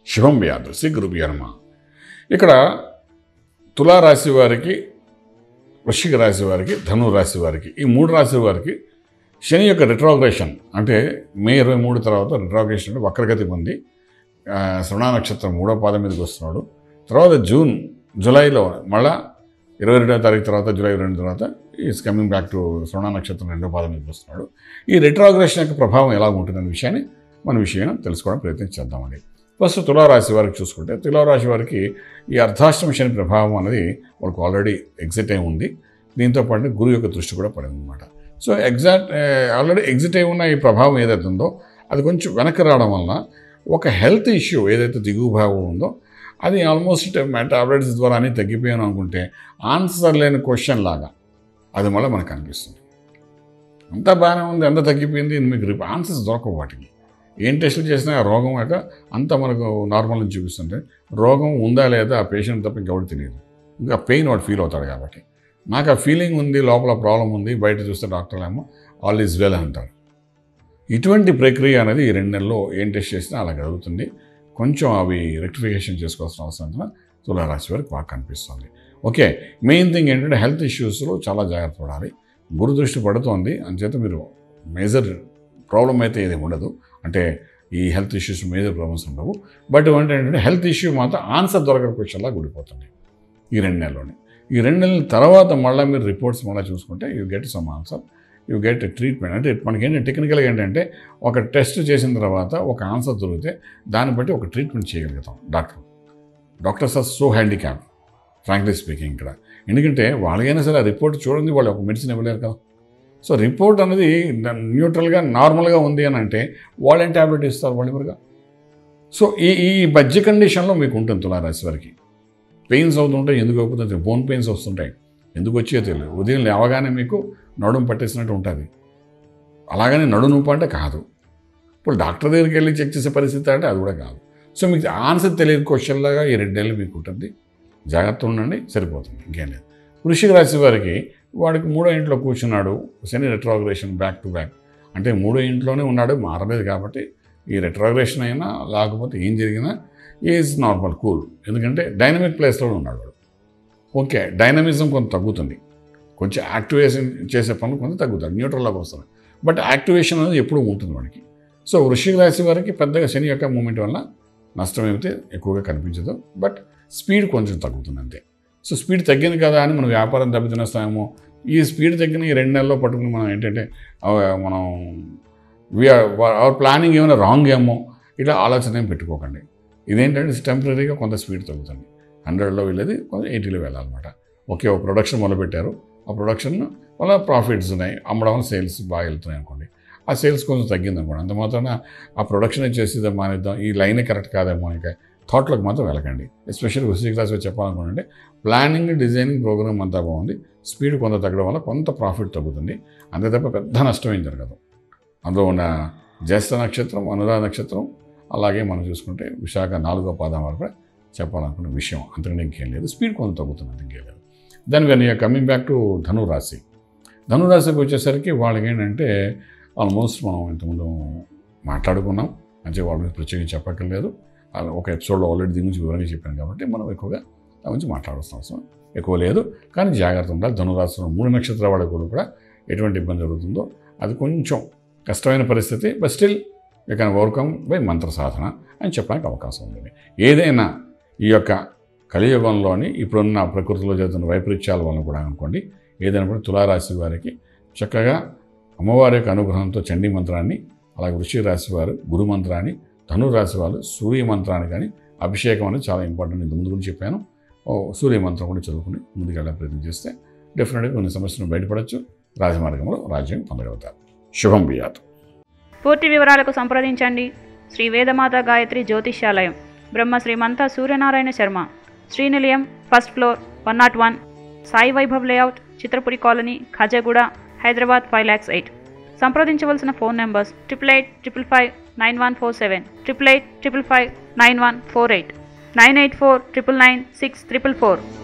శుభం వ్యాధు శ్రీ గురుభ్యో నమ ఇక్కడ తులారాశి వారికి వృశ్చిక రాశి వారికి ధను రాశి వారికి ఈ మూడు రాశి వారికి శని యొక్క రిట్రోగ్రేషన్ అంటే మే ఇరవై మూడు తర్వాత రిట్రోగ్రేషన్ అంటే వక్రగతి పొంది ఆ, శ్రవణ నక్షత్రం మూడో పాదం మీదకి వస్తున్నాడు తర్వాత జూన్ జూలైలో మళ్ళా ఇరవై రెండవ తారీఖు తర్వాత జూలై ఇరవై రెండు తర్వాత ఈస్ కమింగ్ బ్యాక్ టు శ్రవణ నక్షత్రం రెండో పాదం మీదకి వస్తున్నాడు ఈ రిట్రోగ్రేషన్ యొక్క ప్రభావం ఎలా ఉంటుందనే విషయాన్ని మన విషయం తెలుసుకోవడం ప్రయత్నం చేద్దామండి ఫస్ట్ తులారాశి వారికి చూసుకుంటే తులారాశి వారికి ఈ అర్ధాష్టమ శని ప్రభావం అనేది వాళ్ళకి ఆల్రెడీ ఎగ్జిట్ అయి ఉంది దీంతో పాటు గురువు యొక్క దృష్టి కూడా పడింది అనమాట సో ఎగ్జాక్ట్ ఆల్రెడీ ఎగ్జిట్ అయి ఉన్న ఈ ప్రభావం ఏదైతే ఉందో అది కొంచెం వెనక్కి రావడం వలన ఒక హెల్త్ ఇష్యూ ఏదైతే దిగువ భావం ఉందో అది ఆల్మోస్ట్ టాబ్లెట్స్ ద్వారా అన్నీ తగ్గిపోయాను అనుకుంటే ఆన్సర్ లేని క్వశ్చన్ లాగా అది మళ్ళీ మనకు అనిపిస్తుంది అంతా బాగానే ఉంది అంతా తగ్గిపోయింది మీకు రిప్ ఆన్సర్స్ దొరకవు వాటికి ఏం టెస్టులు చేసినా ఆ రోగం యొక్క అంతా మనకు నార్మల్ అని చూపిస్తుంటే రోగం ఉందా లేదా ఆ పేషెంట్ తప్ప ఇంకెవరు తెలియదు ఇంకా పెయిన్ వాడు ఫీల్ అవుతాడు కాబట్టి నాకు ఆ ఫీలింగ్ ఉంది లోపల ప్రాబ్లం ఉంది బయట చూస్తే డాక్టర్లు ఏమో ఆల్ ఈజ్ వెల్ అంటారు ఇటువంటి ప్రక్రియ అనేది ఈ రెండు నెలల్లో ఏం టెస్ట్ చేసినా అలా జరుగుతుంది కొంచెం అవి రెక్టిఫికేషన్ చేసుకోవాల్సిన అవసరం ఉందని తులారాశి వారికి బాగా కనిపిస్తుంది ఓకే మెయిన్ థింగ్ ఏంటంటే హెల్త్ ఇష్యూస్లో చాలా జాగ్రత్త పడాలి గురు దృష్టి పడుతోంది అంచేత మీరు మేజర్ ప్రాబ్లం అయితే ఏది ఉండదు అంటే ఈ హెల్త్ ఇష్యూస్ మేజర్ ప్రాబ్లమ్స్ ఉండవు బట్ ఏంటంటే హెల్త్ ఇష్యూ మాత్రం ఆన్సర్ దొరకని క్వశ్చన్లా గుడిపోతుంది ఈ రెండు నెలలోనే ఈ రెండు నెలల తర్వాత మళ్ళీ మీరు రిపోర్ట్స్ మళ్ళీ చూసుకుంటే you get some answer you get treatment అంటే మనకి ఏంటంటే టెక్నికల్గా ఏంటంటే ఒక టెస్ట్ చేసిన తర్వాత ఒక ఆన్సర్ దొరికితే దాన్ని బట్టి ఒక ట్రీట్మెంట్ చేయగలుగుతాం doctor doctors are so handicap frankly speaking ఇక్కడ ఎందుకంటే వాళ్ళకైనా సరే ఆ రిపోర్ట్ చూడండి వాళ్ళు ఒక మెడిసిన్ ఇవ్వలేరు కదా సో రిపోర్ట్ అనేది న్యూట్రల్గా నార్మల్గా ఉంది అని అంటే వాళ్ళేం ట్యాబ్లెట్ ఇస్తారు వాళ్ళు ఎవరుగా సో ఈ ఈ మధ్య కండిషన్లో మీకు ఉంటుంది తులారాశి వారికి పెయిన్స్ అవుతుంటాయి ఎందుకు అవుతుంటాయి బోన్ పెయిన్స్ వస్తుంటాయి ఎందుకు వచ్చే తెలియదు ఉదయం లేవగానే మీకు నడుము పట్టేసినట్టు ఉంటుంది అలాగని నడు నొప్పి అంటే కాదు ఇప్పుడు డాక్టర్ దగ్గరికి వెళ్ళి చెక్ చేసే పరిస్థితి అంటే అది కూడా కాదు సో మీకు ఆన్సర్ తెలియని క్వశ్చన్ లాగా ఈ రెండేళ్ళు మీకు ఉంటుంది జాగ్రత్త ఉండండి సరిపోతుంది ఇంకేం లేదు వృషిక రాశి వారికి వాడికి మూడో ఇంట్లో కూర్చున్నాడు Shani retrogression back to back అంటే మూడో ఇంట్లోనే ఉన్నాడు మారలేదు కాబట్టి ఈ రెట్రాగ్రేషన్ అయినా లేకపోతే ఏం జరిగినా ఈజ్ నార్మల్ కూల్ ఎందుకంటే డైనమిక్ ప్లేస్లో ఉన్నాడు వాడు ఓకే డైనమిజం కొంత తగ్గుతుంది కొంచెం యాక్టివేషన్ చేసే పనులు కొంత తగ్గుతాడు న్యూట్రల్లోకి వస్తుంది బట్ యాక్టివేషన్ అనేది ఎప్పుడూ ఉంటుంది వాడికి సో వృషిక రాశి వారికి పెద్దగా శని యొక్క మూమెంట్ వల్ల నష్టం అయితే ఎక్కువగా కనిపించదు బట్ స్పీడ్ కొంచెం తగ్గుతుంది అంతే సో స్పీడ్ తగ్గింది కదా అని మనం వ్యాపారం దెబ్బతినేస్తామేమో ఈ స్పీడ్ తగ్గిన ఈ రెండు నెలల్లో పట్టుకుని మనం ఏంటంటే ఆ, మనం అవర్ ప్లానింగ్ ఏమైనా రాంగ్ ఏమో ఇట్లా ఆలోచన ఏం పెట్టుకోకండి ఇదేంటంటే టెంపరీగా కొంత స్పీడ్ తగ్గుతుంది హండ్రెడ్లో వెళ్ళేది కొంచెం ఎయిటీలో వెళ్ళాలన్నమాట ఓకే ఒక ప్రొడక్షన్ మొదలుపెట్టారు ఆ ప్రొడక్షన్ వల్ల ప్రాఫిట్స్ ఉన్నాయి అమ్మడం వల్ల సేల్స్ బాగా వెళ్తున్నాయి అనుకోండి ఆ సేల్స్ కొంచెం తగ్గింది అనుకోండి అంత మాత్రాన ఆ ప్రొడక్షన్ చేసేద్దాం మానేద్దాం ఈ లైనే కరెక్ట్ కాదేమో అని థాట్లోకి మాత్రం వెళ్ళకండి ఎస్పెషల్లీ వృషిక క్లాస్లో చెప్పాలనుకుంటే ప్లానింగ్ డిజైనింగ్ ప్రోగ్రామ్ అంతా బాగుంది స్పీడ్ కొంత తగ్గడం వల్ల కొంత ప్రాఫిట్ తగ్గుతుంది అంతే తప్ప పెద్ద నష్టం ఏం జరగదు అందులో ఉన్న జ్యేష్ఠ నక్షత్రం అనురాధ నక్షత్రం అలాగే మనం చూసుకుంటే విశాఖ నాలుగో పాదం వరకు కూడా చెప్పాలనుకున్న విషయం అంతకంటే ఇంకేం లేదు స్పీడ్ కొంత తగ్గుతుంది అంత ఇంకేం లేదు దాని వెన్ కమింగ్ బ్యాక్ టు ధనురాశి ధనురాశికి వచ్చేసరికి వాళ్ళకి ఏంటంటే ఆల్మోస్ట్ మనం ఇంతకుముందు మాట్లాడుకున్నాం అంటే వాళ్ళ మీద ప్రత్యేకంగా చెప్పక్కర్లేదు అలా ఒక ఎపిసోడ్లో ఆల్రెడీ దీని గురించి వివరంగా చెప్పాను కాబట్టి మనం ఎక్కువగా దాని గురించి మాట్లాడాల్సిన అవసరం ఎక్కువ లేదు కానీ జాగ్రత్త ఉండాలి ధనురాశిలో మూడు నక్షత్రాల వాళ్ళకి కూడా ఎటువంటి ఇబ్బంది జరుగుతుందో అది కొంచెం కష్టమైన పరిస్థితి but still you can overcome by mantra sadhana అని చెప్పడానికి అవకాశం ఉంది ఏదైనా ఈ యొక్క కలియుగంలోని ఇప్పుడున్న ప్రకృతిలో జరుగుతున్న వైపరీత్యాల వలన కూడా అనుకోండి ఏదైనా కూడా తులారాశి వారికి చక్కగా అమ్మవారి యొక్క అనుగ్రహంతో చండీ మంత్రాన్ని అలాగే వృషిక రాశి వారు గురు మంత్రాన్ని ధనురాశి వాళ్ళు సూర్య మంత్రాన్ని కానీ అభిషేకం అనేది చాలా ఇంపార్టెంట్ ఇంత ముందు కూడా చెప్పాను ఓ సూర్య మంత్రం కూడా చదువుకుని ముందుకెళ్ళే ప్రయత్నం చేస్తే డెఫినెట్గా కొన్ని సమస్యలను బయటపడవచ్చు రాజమార్గంలో రాజ్యం పొందగలుగుతారు శుభం బియాత్ పూర్తి వివరాలకు సంప్రదించండి Shri Vedamata Gayatri Jyotishyalayam Brahma Srimantha Suryanarayana Sharma Srinilayam first floor one nought one Sai Vaibhav layout Chitrapuri colony Khajaguda Hyderabad five lakhs eight సంప్రదించవలసిన phone numbers triple eight triple five nine one four seven triple eight triple five nine one four eight nine eight four triple nine six triple four